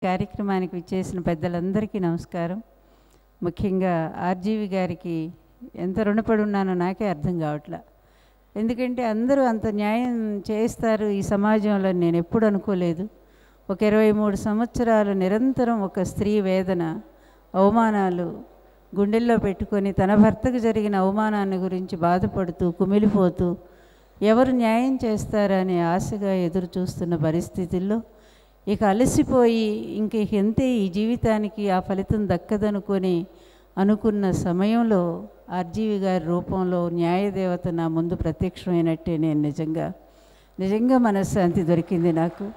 కార్యక్రమానికి విచ్చేసిన పెద్దలందరికీ నమస్కారం ముఖ్యంగా ఆర్జీవి గారికి ఎంత రుణపడి ఉన్నానో నాకే అర్థం కావట్లా ఎందుకంటే అందరూ అంత న్యాయం చేస్తారు ఈ సమాజంలో నేను ఎప్పుడు అనుకోలేదు ఒక ఇరవై మూడు సంవత్సరాలు నిరంతరం ఒక స్త్రీ వేదన అవమానాలు గుండెల్లో పెట్టుకొని తన భర్తకు జరిగిన అవమానాన్ని గురించి బాధపడుతూ కుమిలిపోతూ ఎవరు న్యాయం చేస్తారని ఆశగా ఎదురు చూస్తున్న పరిస్థితుల్లో ఇక అలసిపోయి ఇంక ఎంతే ఈ జీవితానికి ఆ ఫలితం దక్కదనుకొని అనుకున్న సమయంలో ఆర్జీవి గారి రూపంలో న్యాయదేవత నా ముందు ప్రత్యక్షమైనట్టే నేను నిజంగా నిజంగా మనశ్శాంతి దొరికింది నాకు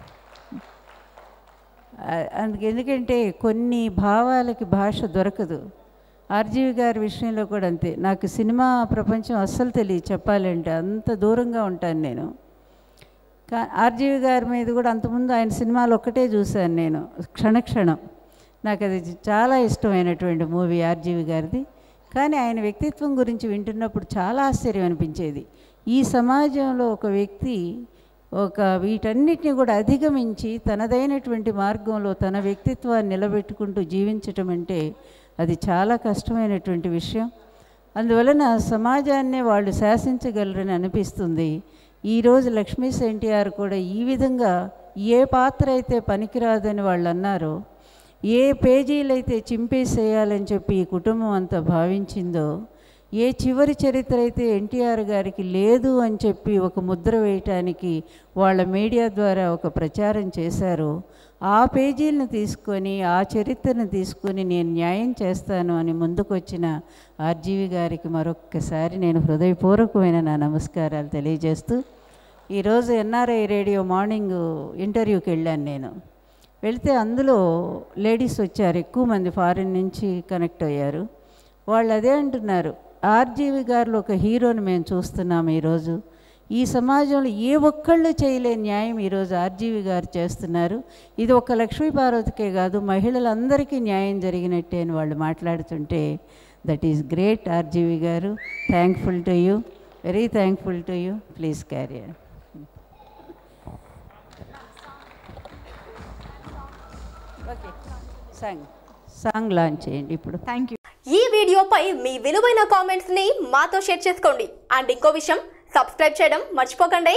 ఆ- అందుకు ఎందుకంటే కొన్ని భావాలకి భాష దొరకదు ఆర్జీవి గారి విషయంలో కూడా అంతే నాకు సినిమా ప్రపంచం అస్సలు తెలియదు చెప్పాలంటే అంత దూరంగా ఉంటాను నేను కా ఆర్జీవి గారి మీద కూడా అంతకుముందు ఆయన సినిమాలు ఒక్కటే చూశాను నేను క్షణక్షణం నాకు అది చాలా ఇష్టమైనటువంటి మూవీ ఆర్జీవి గారిది కానీ ఆయన వ్యక్తిత్వం గురించి వింటున్నప్పుడు చాలా ఆశ్చర్యం అనిపించేది ఈ సమాజంలో ఒక వ్యక్తి ఒక వీటన్నిటిని కూడా అధిగమించి తనదైనటువంటి మార్గంలో తన వ్యక్తిత్వాన్ని నిలబెట్టుకుంటూ జీవించటం అంటే అది చాలా కష్టమైనటువంటి విషయం అందువలన సమాజాన్నే వాళ్ళు శాసించగలరని అనిపిస్తుంది ఈరోజు లక్ష్మీ ఎన్టీఆర్ కూడా ఈ విధంగా ఏ పాత్ర అయితే పనికిరాదని వాళ్ళు అన్నారో ఏ పేజీలైతే చింపేసేయాలని చెప్పి ఈ కుటుంబం అంతా భావించిందో ఏ చివరి చరిత్ర అయితే ఎన్టీఆర్ గారికి లేదు అని చెప్పి ఒక ముద్ర వేయటానికి వాళ్ళ మీడియా ద్వారా ఒక ప్రచారం చేశారో ఆ పేజీలను తీసుకొని ఆ చరిత్రను తీసుకొని నేను న్యాయం చేస్తాను అని ముందుకొచ్చిన ఆర్జీవి గారికి మరొక్కసారి నేను హృదయపూర్వకమైన నా నమస్కారాలు తెలియజేస్తూ ఈరోజు ఎన్ఆర్ఐ రేడియో మార్నింగ్ ఇంటర్వ్యూకి వెళ్ళాను నేను వెళ్తే అందులో లేడీస్ వచ్చారు ఎక్కువ మంది ఫారిన్ నుంచి కనెక్ట్ అయ్యారు వాళ్ళు అదే అంటున్నారు ఆర్జీవి గారిలో ఒక హీరోని మేము చూస్తున్నాం ఈరోజు ఈ సమాజంలో ఏ ఒక్కళ్ళు చేయలేని న్యాయం ఈరోజు ఆర్జీవి గారు చేస్తున్నారు ఇది ఒక లక్ష్మీ పార్వతికే కాదు మహిళలందరికీ న్యాయం జరిగినట్టే అని వాళ్ళు మాట్లాడుతుంటే దట్ ఈస్ గ్రేట్ ఆర్జీవి గారు thankful to you very thankful to you please carry okay song song launch చేయండి ఇప్పుడు థ్యాంక్ యూ ఈ వీడియోపై మీ విలువైన కామెంట్స్ ని మాతో షేర్ చేసుకోండి అండ్ ఇంకో విషయం సబ్స్క్రైబ్ చేయడం మర్చిపోకండి